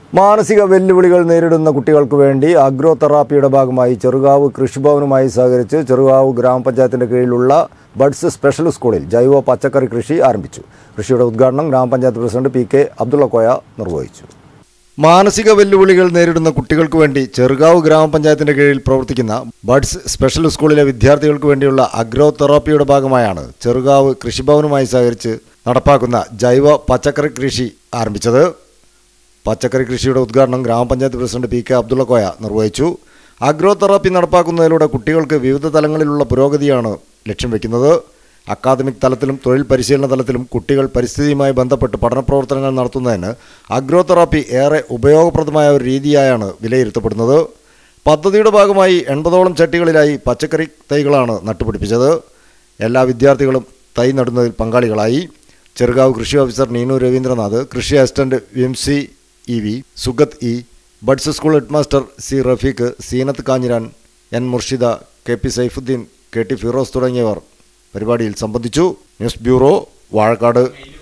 മാനസിക വെല്ലുവിളികൾ നേരിടുന്ന കുട്ടികൾക്ക് വേണ്ടി അഗ്രോ തെറാപ്പിയുടെ ഭാഗമായി ചെറുകാവ് കൃഷിഭവനുമായി സഹകരിച്ച് ചെറുകാവ് ഗ്രാമപഞ്ചായത്തിന്റെ കീഴിലുള്ള ബഡ്സ് സ്പെഷ്യൽ സ്കൂളിൽ ജൈവ പച്ചക്കറി കൃഷി ആരംഭിച്ചു കൃഷിയുടെ ഉദ്ഘാടനം ഗ്രാമപഞ്ചായത്ത് president P K Abdulla Koya നിർവഹിച്ചു മാനസിക വെല്ലുവിളികൾ നേരിടുന്ന കുട്ടികൾക്ക് വേണ്ടി ചെറുകാവ് ഗ്രാമപഞ്ചായത്തിന്റെ കീഴിൽ പ്രവർത്തിക്കുന്ന ബഡ്സ് സ്പെഷ്യൽ സ്കൂളിലെ വിദ്യാർത്ഥികൾക്ക് വേണ്ടിയുള്ള അഗ്രോ തെറാപ്പിയുടെ ഭാഗമായാണ് ചെറുകാവ് കൃഷിഭവനുമായി സഹകരിച്ച് നടപ്പാക്കുന്ന ജൈവ പച്ചക്കറി കൃഷി ആരംഭിച്ചത് പച്ചക്കറി കൃഷിയുടെ ഉദ്ഘാടനം ഗ്രാമപഞ്ചായത്ത് president P K Abdulla Koya നിർവഹിച്ചു അഗ്രോ തെറാപ്പി നടപ്പാക്കുന്നതിലൂടെ കുട്ടികൾക്ക് വിവിധ തലങ്ങളിലുള്ള പുരോഗതിയാണ് ലക്ഷ്യം വെക്കുന്നത് അക്കാദമിക് തലത്തിലും തൊഴിൽ പരിശീലന തലത്തിലും കുട്ടികൾ പരിസ്ഥിതിയുമായി ബന്ധപ്പെട്ട് പഠന പ്രവർത്തനങ്ങൾ നടത്തുന്നതിന് അഗ്രോ തെറാപ്പി ഏറെ ഉപയോഗപ്രദമായ ഒരു രീതിയായാണ് വിലയിരുത്തപ്പെടുന്നത് പദ്ധതിയുടെ ഭാഗമായി എൺപതോളം ചട്ടികളിലായി പച്ചക്കറി തൈകളാണ് നട്ടുപിടിപ്പിച്ചത് എല്ലാ വിദ്യാർത്ഥികളും തൈ നടുന്നതിൽ പങ്കാളികളായി ചെറുകാവ് കൃഷി ഓഫീസർ നീനു രവീന്ദ്രനാഥ് കൃഷി assistant V M C E V Sugath E buds school headmaster C Rafeeq Seenath Kanhiran N Murshida K P Saifuddin K T Firoz തുടങ്ങിയവർ പരിപാടിയിൽ സംബന്ധിച്ചു ന്യൂസ് ബ്യൂറോ വാഴക്കാട്